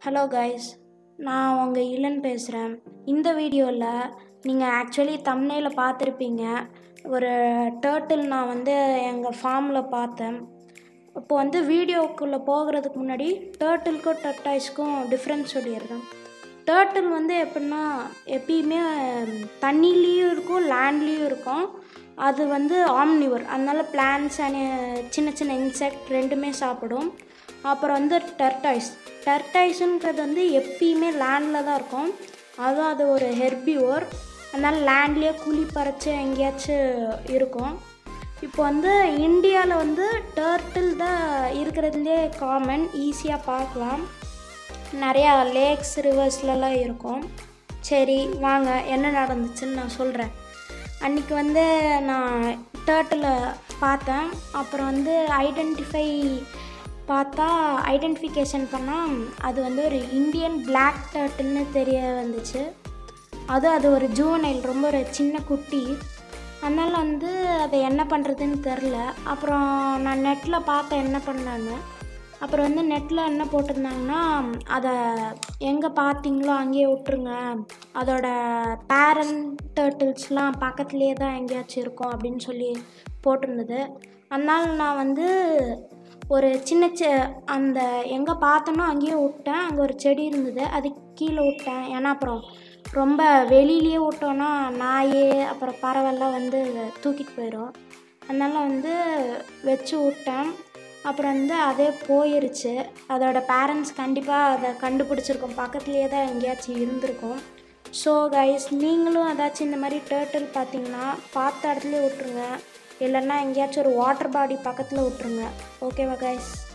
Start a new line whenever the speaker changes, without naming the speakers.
hello guys நான் உங்கள் இளன் பேசுகிறேன் இந்த வீடியோவில் நீங்கள் ஆக்சுவலி தம்னையில் பார்த்துருப்பீங்க ஒரு டேர்ட்டில் நான் வந்து எங்கள் ஃபார்மில் பார்த்தேன் இப்போ வந்து வீடியோக்குள்ளே போகிறதுக்கு முன்னாடி டேர்ட்டிலுக்கும் டர்டாய்ஸ்க்கும் டிஃப்ரென்ஸ் சொல்லிடுறேன் டேர்ட்டில் வந்து எப்படின்னா எப்பயுமே தண்ணிலேயும் இருக்கும் லேண்ட்லேயும் இருக்கும் அது வந்து ஆம்னிவர் அதனால பிளான்ஸ் அண்ட் சின்ன சின்ன இன்செக்ட் ரெண்டுமே சாப்பிடும் அப்புறம் வந்து டர்டாய்ஸ் டர்டாய்ஸுன்றது வந்து எப்பயுமே லேண்டில் தான் இருக்கும் அதுவும் அது ஒரு ஹெர்பிவோர் அதனால் லேண்ட்லேயே குழி பறித்து எங்கேயாச்சும் இருக்கும் இப்போ வந்து இந்தியாவில் வந்து டர்ட்டில் தான் இருக்கிறதுலே காமன் ஈஸியாக பார்க்கலாம் நிறையா லேக்ஸ் ரிவர்ஸ்லலாம் இருக்கும் சரி வாங்க என்ன நடந்துச்சுன்னு நான் சொல்கிறேன் அன்றைக்கி வந்து நான் டேர்ட்டில் பார்த்தேன் அப்புறம் வந்து ஐடென்டிஃபை பார்த்தா ஐடென்டிஃபிகேஷன் பண்ணால் அது வந்து ஒரு இந்தியன் பிளாக் டர்ட்டில்னு தெரிய வந்துச்சு அது அது ஒரு ஜூனைல் ரொம்ப ஒரு சின்ன குட்டி அதனால் வந்து அதை என்ன பண்ணுறதுன்னு தெரில அப்புறம் நான் நெட்டில் பார்த்தேன் என்ன பண்ணான்னு அப்புறம் வந்து நெட்டில் என்ன போட்டிருந்தாங்கன்னா அதை எங்கே பார்த்தீங்களோ அங்கேயே விட்ருங்க அதோட பேரண்ட் டேர்ட்டில்ஸ்லாம் பக்கத்துலேயே தான் எங்கேயாச்சும் இருக்கும் அப்படின்னு சொல்லி போட்டிருந்தது அதனால் நான் வந்து ஒரு சின்ன செ அந்த எங்கே பார்த்தனோ அங்கேயே விட்டேன் அங்கே ஒரு செடி இருந்தது அது கீழே விட்டேன் ஏன்னா அப்புறம் ரொம்ப வெளியிலேயே விட்டோன்னா நாய் அப்புறம் பறவைலாம் வந்து தூக்கிட்டு போயிடும் அதனால் வந்து வச்சு விட்டேன் அப்புறம் வந்து அதே போயிருச்சு அதோட பேரண்ட்ஸ் கண்டிப்பாக அதை கண்டுபிடிச்சிருக்கோம் பக்கத்துலேயே தான் எங்கேயாச்சும் இருந்திருக்கும் ஸோ கைஸ் நீங்களும் ஏதாச்சும் இந்த மாதிரி டேர்ட்டில் பார்த்தீங்கன்னா பார்த்த இடத்துலையே விட்ருங்க இல்லைன்னா எங்கேயாச்சும் ஒரு வாட்டர் பாடி பக்கத்தில் விட்ருங்க ஓகேவா கைஸ்